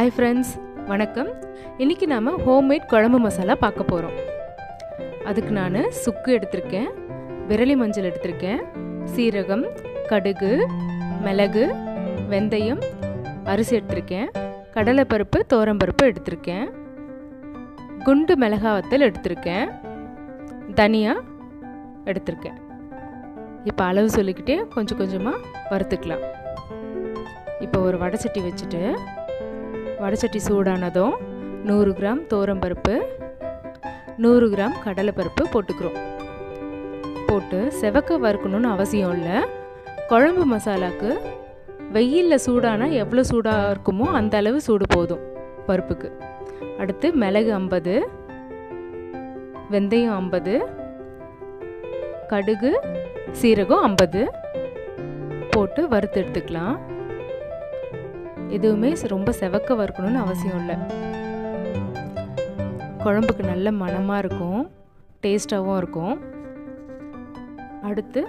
Hi friends வணக்கம் இன்றைக்கி நாம் ஹோம்மேட் குழம்பு மசாலா பார்க்க போகிறோம் அதுக்கு நான் சுக்கு எடுத்திருக்கேன் விரலி மஞ்சள் எடுத்திருக்கேன் சீரகம் கடுகு மிளகு வெந்தயம் அரிசி எடுத்திருக்கேன் கடலைப்பருப்பு தோரம்பருப்பு எடுத்திருக்கேன் குண்டு மிளகா வத்தல் எடுத்திருக்கேன் தனியா எடுத்திருக்கேன் இப்போ அளவு சொல்லிக்கிட்டே கொஞ்சம் கொஞ்சமாக வறுத்துக்கலாம் இப்போ ஒரு வடைச்சட்டி வச்சுட்டு வடைச்சட்டி சூடானதும் நூறு கிராம் தோரம்பருப்பு நூறு கிராம் கடலைப்பருப்பு போட்டுக்கிறோம் போட்டு செவக்க வறுக்கணும்னு அவசியம் இல்லை குழம்பு மசாலாக்கு வெயிலில் சூடானா எவ்வளோ சூடாக இருக்குமோ அந்த அளவு சூடு போதும் பருப்புக்கு அடுத்து மிளகு ஐம்பது வெந்தயம் ஐம்பது கடுகு சீரகம் ஐம்பது போட்டு வறுத்து எடுத்துக்கலாம் எதுவுமே ரொம்ப செவக்க வறுக்கணும்னு அவசியம் இல்லை குழம்புக்கு நல்ல மணமாக இருக்கும் டேஸ்ட்டாகவும் இருக்கும் அடுத்து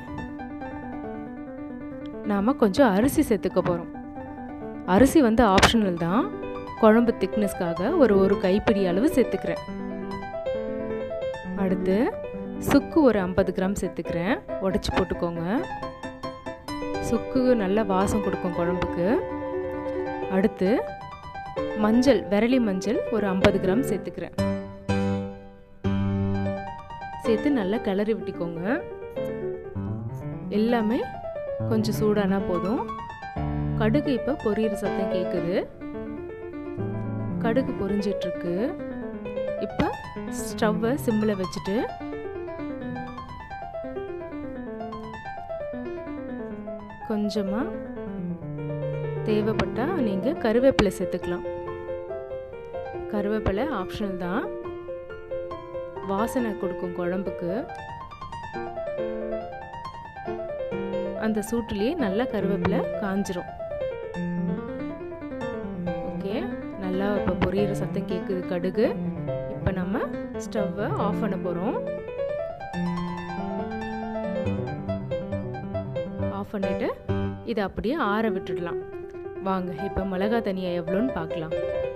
நாம் கொஞ்சம் அரிசி சேர்த்துக்க போகிறோம் அரிசி வந்து ஆப்ஷனல் தான் குழம்பு திக்னஸ்க்காக ஒரு ஒரு கைப்பிடி அளவு சேர்த்துக்கிறேன் அடுத்து சுக்கு ஒரு ஐம்பது கிராம் சேர்த்துக்கிறேன் உடச்சி போட்டுக்கோங்க சுக்கு நல்ல வாசம் கொடுக்கும் குழம்புக்கு அடுத்து மஞ்சள் விரலி மஞ்சள் ஒரு ஐம்பது கிராம் சேர்த்துக்கிறேன் சேர்த்து நல்லா கிளறி விட்டிக்கோங்க எல்லாமே கொஞ்சம் சூடானா போதும் கடுகு இப்போ பொரியிற சத்தம் கேட்குது கடுகு பொரிஞ்சிட்ருக்கு இப்போ ஸ்டவ்வை சிம்மில் வச்சுட்டு கொஞ்சமாக தேவைப்பட்டால் நீங்கள் கருவேப்பிலை சேர்த்துக்கலாம் கருவேப்பிலை ஆப்ஷனல் தான் வாசனை கொடுக்கும் குழம்புக்கு அந்த சூட்டுலேயே நல்லா கருவேப்பிலை காஞ்சிரும் ஓகே நல்லா இப்போ பொரியிற சத்தம் கேட்குது கடுகு இப்போ நம்ம ஸ்டவ்வை ஆஃப் பண்ண போகிறோம் ஆஃப் பண்ணிவிட்டு இதை அப்படியே ஆற விட்டுடலாம் வாங்க இப்போ மிளகா தனியா எவ்வளோன்னு பார்க்கலாம்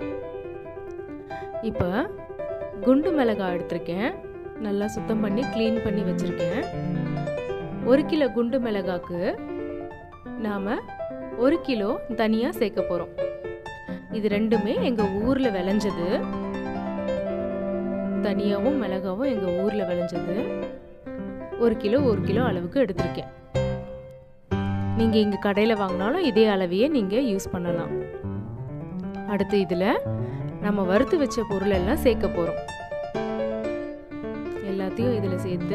இப்போ குண்டு மிளகா எடுத்திருக்கேன் நல்லா சுத்தம் பண்ணி க்ளீன் பண்ணி வச்சுருக்கேன் ஒரு கிலோ குண்டு மிளகாக்கு நாம் ஒரு கிலோ தனியாக சேர்க்க போகிறோம் இது ரெண்டுமே எங்கள் ஊரில் விளைஞ்சது தனியாகவும் மிளகாவும் எங்கள் ஊரில் விளைஞ்சது ஒரு கிலோ ஒரு கிலோ அளவுக்கு எடுத்திருக்கேன் நீங்கள் இங்கே கடையில் வாங்கினாலும் இதே அளவையே நீங்கள் யூஸ் பண்ணலாம் அடுத்து இதில் நம்ம வறுத்து வச்ச பொருள் எல்லாம் சேர்க்க போகிறோம் எல்லாத்தையும் இதில் சேர்த்து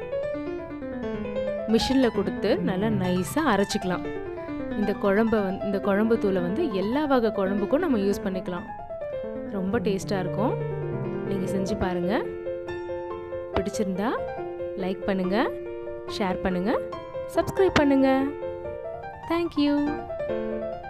மிஷினில் கொடுத்து நல்லா நைஸாக அரைச்சிக்கலாம் இந்த குழம்ப வந்து இந்த குழம்பு தூளை வந்து எல்லா வகை குழம்புக்கும் நம்ம யூஸ் பண்ணிக்கலாம் ரொம்ப டேஸ்ட்டாக இருக்கும் நீங்கள் செஞ்சு பாருங்கள் பிடிச்சிருந்தா லைக் பண்ணுங்கள் ஷேர் பண்ணுங்கள் சப்ஸ்கிரைப் பண்ணுங்கள் Thank you.